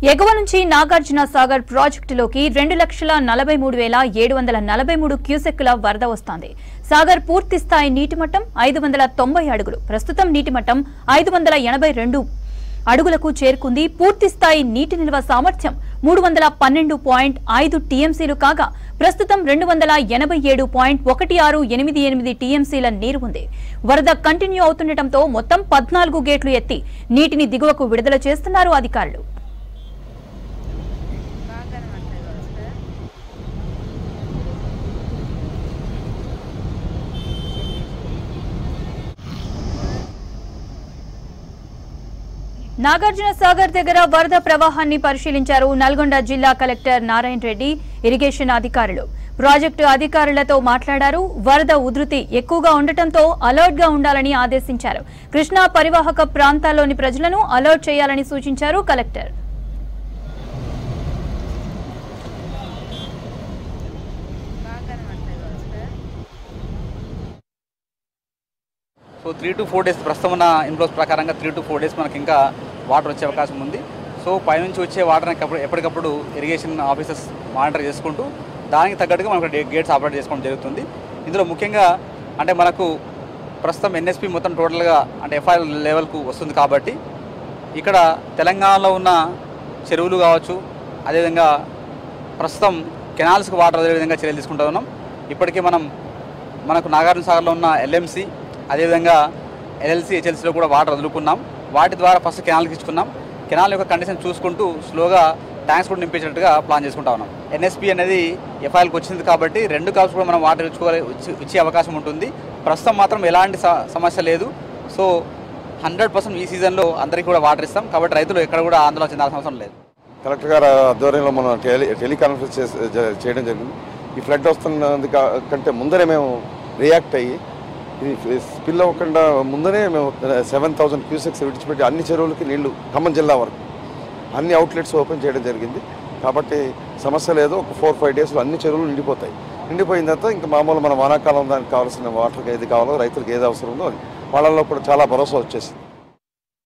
ఎగువ నుంచి నాగార్జున సాగర్ ప్రాజెక్టులోకి రెండు లక్షల నలభై మూడు వేల ఏడు వందల నలభై మూడు క్యూసెక్కుల వరద వస్తోంది సాగర్ పూర్తి స్థాయి నీటి మట్టం ఐదు వందల తొంభై అడుగులు ప్రస్తుతం నీటి మట్టం ఐదు వందల ఎనభై రెండు అడుగులకు చేరుకుంది పూర్తి స్థాయి నీటి నిల్వ సామర్థ్యం మూడు వందల పన్నెండు పాయింట్ ఐదు టీఎంసీలు కాగా ప్రస్తుతం రెండు వందల ఎనభై ఏడు పాయింట్ ఒకటి ఆరు ఎనిమిది ఎనిమిది టీఎంసీల నీరు ఉంది వరద కంటిన్యూ అవుతుండటంతో మొత్తం పద్నాలుగు గేట్లు ఎత్తి నీటిని దిగువకు విడుదల చేస్తున్నారు అధికారులు నాగార్జున సాగర్ దగ్గర వరద ప్రవాహాన్ని పరిశీలించారు నల్గొండ జిల్లా కలెక్టర్ నారాయణ రెడ్డి ఇరిగేషన్ అధికారులు ప్రాజెక్టు అధికారులతో మాట్లాడారు వరద ఉధృతి ఎక్కువగా ఉండటంతో అలర్ట్ గా ఉండాలని ఆదేశించారు కృష్ణా పరివాహక ప్రాంతాల్లోని ప్రజలను అలర్ట్ చేయాలని సూచించారు collector so three to four days ప్రస్తుతం ఉన్న ఇన్ఫ్లోస్ ప్రకారంగా త్రీ టు ఫోర్ డేస్ మనకి ఇంకా వాటర్ వచ్చే అవకాశం ఉంది సో పైనుంచి వచ్చే వాటర్ని ఎప్పటి- ఎప్పటికప్పుడు ఇరిగేషన్ ఆఫీసర్స్ మానిటర్ చేసుకుంటూ దానికి తగ్గట్టుగా మనకు డే- గేట్స్ ఆపరేట్ చేసుకోవడం జరుగుతుంది ఇందులో ముఖ్యంగా అంటే మనకు ప్రస్తుతం ఎన్ఎస్పి మొత్తం టోటల్గా అంటే ఎఫ్ఐ లెవెల్కు వస్తుంది కాబట్టి ఇక్కడ తెలంగాణలో ఉన్న చెరువులు కావచ్చు అదేవిధంగా ప్రస్తుతం కెనాల్స్కి వాటర్ అదే విధంగా చర్యలు తీసుకుంటూ ఉన్నాం ఇప్పటికే మనం మనకు నాగార్జున సాగర్లో ఉన్న ఎల్ఎంసి అదేవిధంగా ఎల్ఎల్సి హెచ్ఎల్సీలో కూడా వాటర్ వదులుకున్నాం వాటి ద్వారా ఫస్ట్ కెనాల్కి ఇచ్చుకున్నాం కెనాల్ యొక్క కండిషన్ చూసుకుంటూ స్లోగా ట్యాంక్స్ కూడా నింపించినట్టుగా ప్లాన్ చేసుకుంటా ఉన్నాం ఎన్ఎస్పి అనేది ఎఫ్ఐఎల్కి వచ్చింది కాబట్టి రెండు కాల్స్ కూడా మనం వాటర్ ఇచ్చుకోవాలి ఇచ్చి- ఇచ్చే అవకాశం ఉంటుంది ప్రస్తుతం మాత్రం ఎలాంటి స- సమస్య లేదు సో హండ్రెడ్ పర్సెంట్ ఈ సీజన్లో అందరికీ కూడా వాటర్ ఇస్తాం కాబట్టి రైతులు ఎక్కడ కూడా ఆందోళన చెందాల్సిన అవసరం లేదు కలెక్టర్ గారు ఆధ్వర్యంలో మనం టెలి టెలికాన్ఫరెన్స్ చేసి- జ- చేయడం జరిగింది ఈ ఫ్లడ్ వస్తున్నది కా- కంటే ముందరే మేము రియాక్ట్ అయ్యి ఇది స్పిల్ అవ్వకుండా ముందరే మేము సెవెన్ థౌసండ్ క్యూసెక్స్ విడిచిపెట్టి అన్ని చెరువులకి నీళ్లు ఖమ్మం జిల్లా వరకు అన్ని అవుట్లెట్స్ ఓపెన్ చేయడం జరిగింది కాబట్టి సమస్య లేదు ఒక ఫోర్ ఫైవ్ డేస్లో అన్ని చెరువులు నిండిపోతాయి నిండిపోయిన తర్వాత ఇంకా మామూలు మన వానాకాలం దానికి కావాల్సిన వాటర్కి ఏది కావాలో రైతులకు ఏది అవసరం ఉందో అది వాళ్ళల్లో కూడా చాలా భరోసా వచ్చేసింది